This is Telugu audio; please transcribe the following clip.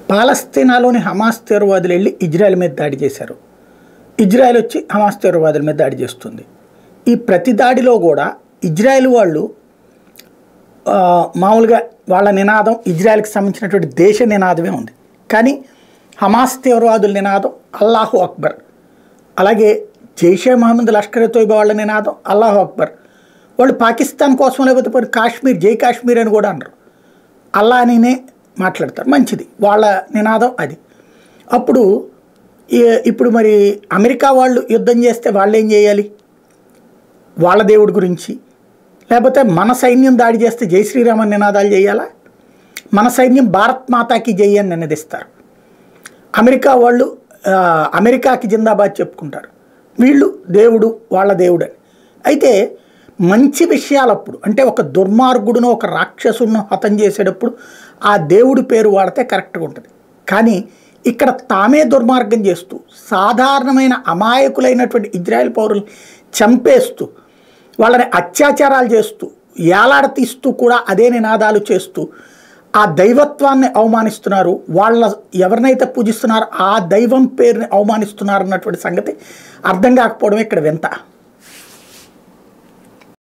పాలస్తీనాలోని హమాస్ తీవ్రవాదులు వెళ్ళి ఇజ్రాయెల్ మీద దాడి చేశారు ఇజ్రాయెల్ వచ్చి హమాస్ తీవ్రవాదుల మీద దాడి చేస్తుంది ఈ ప్రతి దాడిలో కూడా ఇజ్రాయెల్ వాళ్ళు ఆ, మామూలుగా వాళ్ళ నినాదం ఇజ్రాయెల్కి సంబంధించినటువంటి దేశ నినాదమే ఉంది కానీ హమాస్ తీవ్రవాదుల నినాదం అల్లాహు అక్బర్ అలాగే జైషే మహమ్మద్ లష్కర్ తోయిబా వాళ్ళ నినాదం అల్లాహు అక్బర్ వాళ్ళు పాకిస్తాన్ కోసం లేకపోతే పోనీ కాశ్మీర్ జై కాశ్మీర్ అని కూడా అనరు అల్లా అనినే మాట్లాడతారు మంచిది వాళ్ళ నినాదం అది అప్పుడు ఈ- ఇప్పుడు మరి అమెరికా వాళ్ళు యుద్ధం చేస్తే వాళ్ళు ఏం చేయాలి వాళ్ళ దేవుడి గురించి లేకపోతే మన సైన్యం దాడి చేస్తే జై శ్రీరామ నినాదాలు చేయాలా మన సైన్యం భారత్ మాతాకి జై అని నినదిస్తారు అమెరికా వాళ్ళు ఆ, అమెరికాకి జిందాబాద్ చెప్పుకుంటారు వీళ్ళు దేవుడు వాళ్ళ దేవుడు అని అయితే మంచి విషయాలప్పుడు అంటే ఒక దుర్మార్గుడును ఒక రాక్షసును హతం చేసేటప్పుడు ఆ దేవుడి పేరు వాడితే కరెక్ట్గా ఉంటుంది కానీ ఇక్కడ తామే దుర్మార్గం చేస్తూ సాధారణమైన అమాయకులైనటువంటి ఇజ్రాయెల్ పౌరుల్ని చంపేస్తూ వాళ్ళని అత్యాచారాలు చేస్తూ ఏలాడతీస్తూ కూడా అదే నినాదాలు చేస్తూ ఆ దైవత్వాన్ని అవమానిస్తున్నారు వాళ్ళ ఎవరినైతే పూజిస్తున్నారో ఆ దైవం పేరుని అవమానిస్తున్నారు అన్నటువంటి సంగతి అర్థం కాకపోవడమే ఇక్కడ వింత